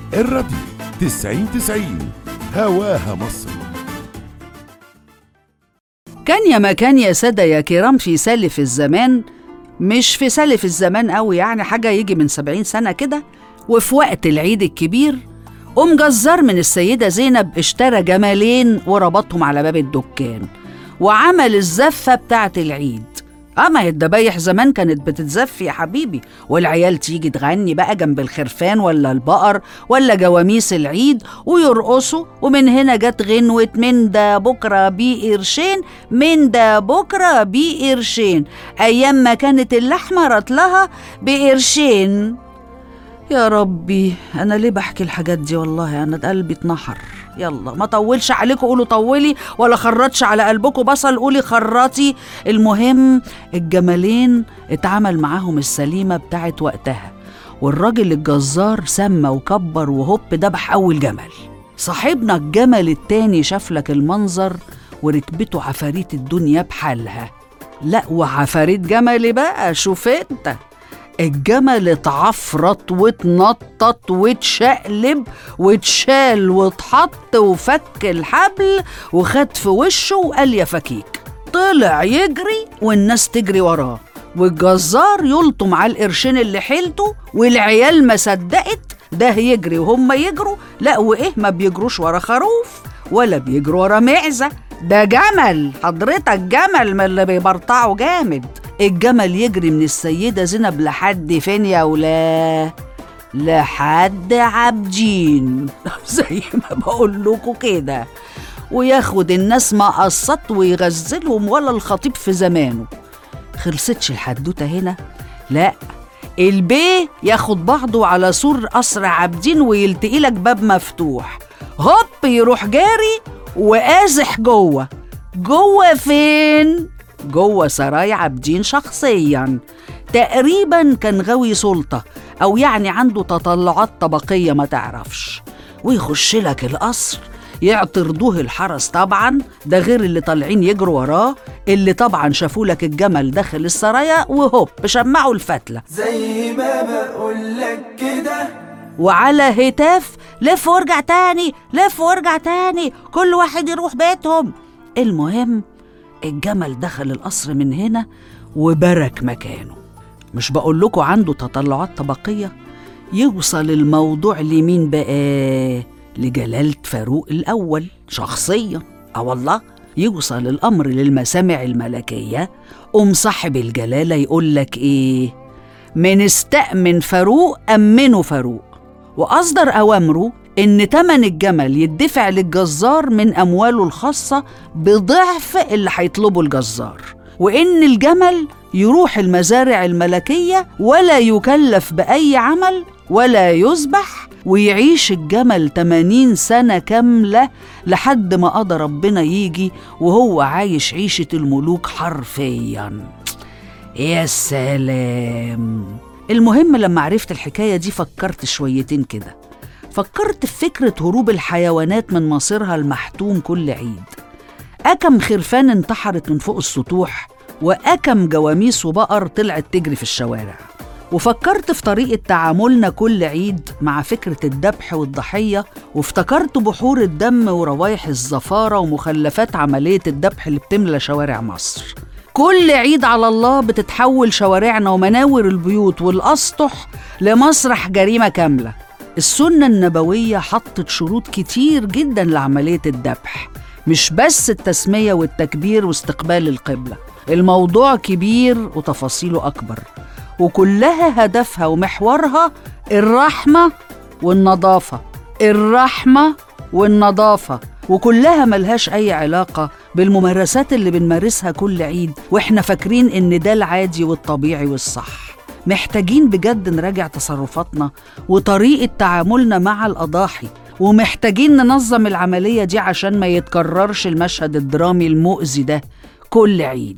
الراديو تسعين تسعين هواها مصر كان يا مكان يا سادة يا كرام في سالف الزمان مش في سالف الزمان قوي يعني حاجة يجي من سبعين سنة كده وفي وقت العيد الكبير قام جزار من السيدة زينب اشترى جمالين وربطهم على باب الدكان وعمل الزفة بتاعة العيد أما هي الدبايح زمان كانت بتتزف يا حبيبي والعيال تيجي تغني بقى جنب الخرفان ولا البقر ولا جواميس العيد ويرقصوا ومن هنا جت غنوة من ده بكرة بيه قرشين من ده بكرة بيه قرشين أيام ما كانت اللحمة رطلها بقرشين يا ربي أنا ليه بحكي الحاجات دي والله أنا ده قلبي اتنحر يلا ما طولش عليكم قولوا طولي ولا خرطش على قلبكم بصل قولي خرطي المهم الجمالين اتعمل معاهم السليمة بتاعت وقتها والراجل الجزار سمى وكبر وهوب دبح أول جمل صاحبنا الجمل التاني شاف لك المنظر وركبته عفاريت الدنيا بحالها لا وعفاريت جملي بقى شوف انت الجمل اتعفرط واتنطط واتشقلب واتشال واتحط وفك الحبل وخد في وشه وقال يا فكيك طلع يجري والناس تجري وراه والجزار يلطم على القرشين اللي حيلته والعيال ما صدقت ده يجري وهم يجروا لا وايه ما بيجروش ورا خروف ولا بيجروا ورا معزه ده جمل حضرتك جمل من اللي بيبرطعوا جامد الجمل يجري من السيدة زينب لحد فين يا ولا لحد عابدين زي ما بقول لكم كده وياخد الناس مقصات ويغزلهم ولا الخطيب في زمانه خلصتش الحدوتة هنا لا البيه ياخد بعضه على سور قصر عابدين ويلتقي لك باب مفتوح هوب يروح جاري وقازح جوه جوه فين جوه سراي عابدين شخصيا تقريبا كان غاوي سلطة أو يعني عنده تطلعات طبقية ما تعرفش ويخش لك القصر يعترضوه الحرس طبعا ده غير اللي طالعين يجروا وراه اللي طبعا شافوا لك الجمل داخل السرايا وهوب شمعوا الفتلة زي ما بقولك كده وعلى هتاف لف وارجع تاني لف وارجع تاني كل واحد يروح بيتهم المهم الجمل دخل القصر من هنا وبرك مكانه مش بقول لكم عنده تطلعات طبقية يوصل الموضوع لمين بقى لجلالة فاروق الأول شخصيا اه والله يوصل الأمر للمسامع الملكية قوم صاحب الجلالة يقول لك إيه من استأمن فاروق أمنه فاروق وأصدر أوامره إن تمن الجمل يدفع للجزار من أمواله الخاصة بضعف اللي هيطلبه الجزار وإن الجمل يروح المزارع الملكية ولا يكلف بأي عمل ولا يذبح ويعيش الجمل 80 سنة كاملة لحد ما قضى ربنا يجي وهو عايش عيشة الملوك حرفياً يا سلام المهم لما عرفت الحكاية دي فكرت شويتين كده فكرت في فكرة هروب الحيوانات من مصيرها المحتوم كل عيد أكم خرفان انتحرت من فوق السطوح وأكم جواميس وبقر طلعت تجري في الشوارع وفكرت في طريقة تعاملنا كل عيد مع فكرة الذبح والضحية وافتكرت بحور الدم وروايح الزفارة ومخلفات عملية الذبح اللي بتملى شوارع مصر كل عيد على الله بتتحول شوارعنا ومناور البيوت والأسطح لمسرح جريمة كاملة السنة النبوية حطت شروط كتير جدا لعملية الذبح مش بس التسمية والتكبير واستقبال القبلة الموضوع كبير وتفاصيله أكبر وكلها هدفها ومحورها الرحمة والنظافة الرحمة والنظافة وكلها ملهاش أي علاقة بالممارسات اللي بنمارسها كل عيد وإحنا فاكرين إن ده العادي والطبيعي والصح محتاجين بجد نراجع تصرفاتنا وطريقة تعاملنا مع الأضاحي ومحتاجين ننظم العملية دي عشان ما يتكررش المشهد الدرامي المؤذي ده كل عيد